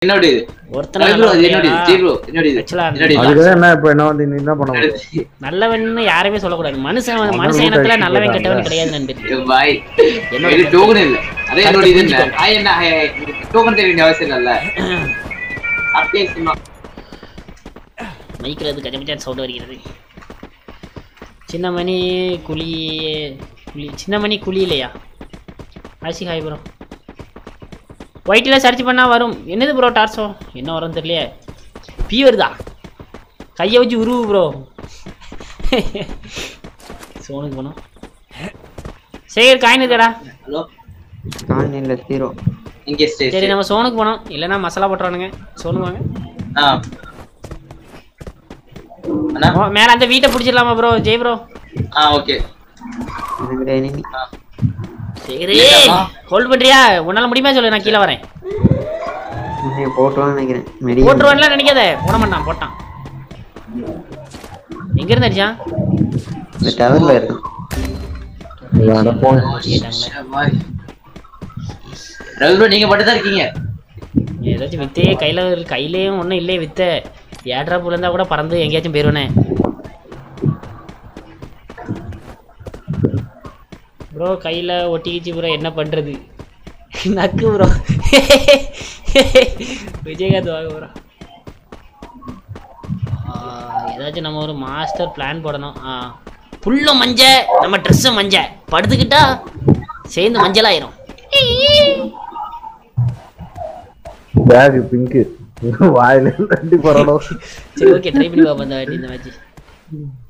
என்னோட இது ஒருத்தனை ரவி bro, அது என்னோட இது நல்லவன் ஜி bro, என்னோட இது Actually, என்னோட இது அதுக்கு தான் என்ன இப்போ என்ன வந்து நீ என்ன பண்ண முடியும் நல்லவன்னு யாரையுமே சொல்லக்கூடாது மனுஷன் மனுஷன் இனத்துல நல்லவன் கெட்டவன் கிடையாது நண்பர் பாய் என்னோட இது டோக்கன் இல்ல அதே என்னோட இது இல்ல புரிஞ்சுக்கோ. ஹாய் என்ன டோக்கன் தெரிய வேண்டிய அவசியம் இல்ல அப்படியே சொன்னா மைக்கில் அது கஜமச்சான் சவுண்ட் வருகிறது சின்னமணி குழி குழி சின்னமணி குழி இல்லையா ஆசி ஹாய் ப்ரோ ஒயிட்டில் சர்ச் பண்ணால் வரும் என்னது ப்ரோ டார்ச்சோ என்ன வரும் தெரியலையே பீ வருதா கையை வச்சு உருவு ப்ரோ சோனுக்கு போனோம் சேகர் காயின் இருக்கடா ஹலோ கான் இல்ல ஜீரோ இங்கே ஸ்டே சரி நம்ம சோனுக்கு போனோம் இல்லைன்னா மசாலா போட்டுருவானுங்க சோனுக்கு வாங்க ஆ அண்ணா ஓ, மேல அந்த வீட்டை பிடிச்சிடலாமா ப்ரோ ஜெய் ப்ரோ ஆ ஓகே எனக்கு எனிமி சரி ஹோல்ட் பண்றியா உன்னால முடியுமா சொல்லு நான் கீழே வரேன் போட்டுவான்னு நினைக்கிறேன் மெடி போட்டுருவான்லாம் நினைக்காத போட மாட்டான் போட்டான் எங்க இருந்து அடிச்சான் இந்த டவர்ல இருக்கும் கேட்டாங்களே ரவி bro, நீங்க மட்டும் தான் இருக்கீங்க ஏதாச்சும் வித்தே கையில ஒரு- கையிலயும் ஒண்ணும் இல்லையே வித்த ஏட்ரா இருந்தா கூட பறந்து எங்கேயாச்சும் போயிருவேனே ப்ரோ கையில ஒட்டிக்கிச்சு ப்ரோ என்ன பண்றது நக்கு ப்ரோ விஜயகாந்த் வாங்க ப்ரோ ஏதாச்சும் நம்ம ஒரு மாஸ்டர் பிளான் போடணும் ஆ புல்லும் மஞ்ச நம்ம ட்ரெஸ்ஸும் மஞ்ச படுத்துக்கிட்டா சேர்ந்து மஞ்சளாயிரும் பேக் பிங்க் வாயில தட்டி போறணும் சரி ஓகே ட்ரை பண்ணி பார்ப்போம் இந்த வாட்டி இந்த மேட்ச்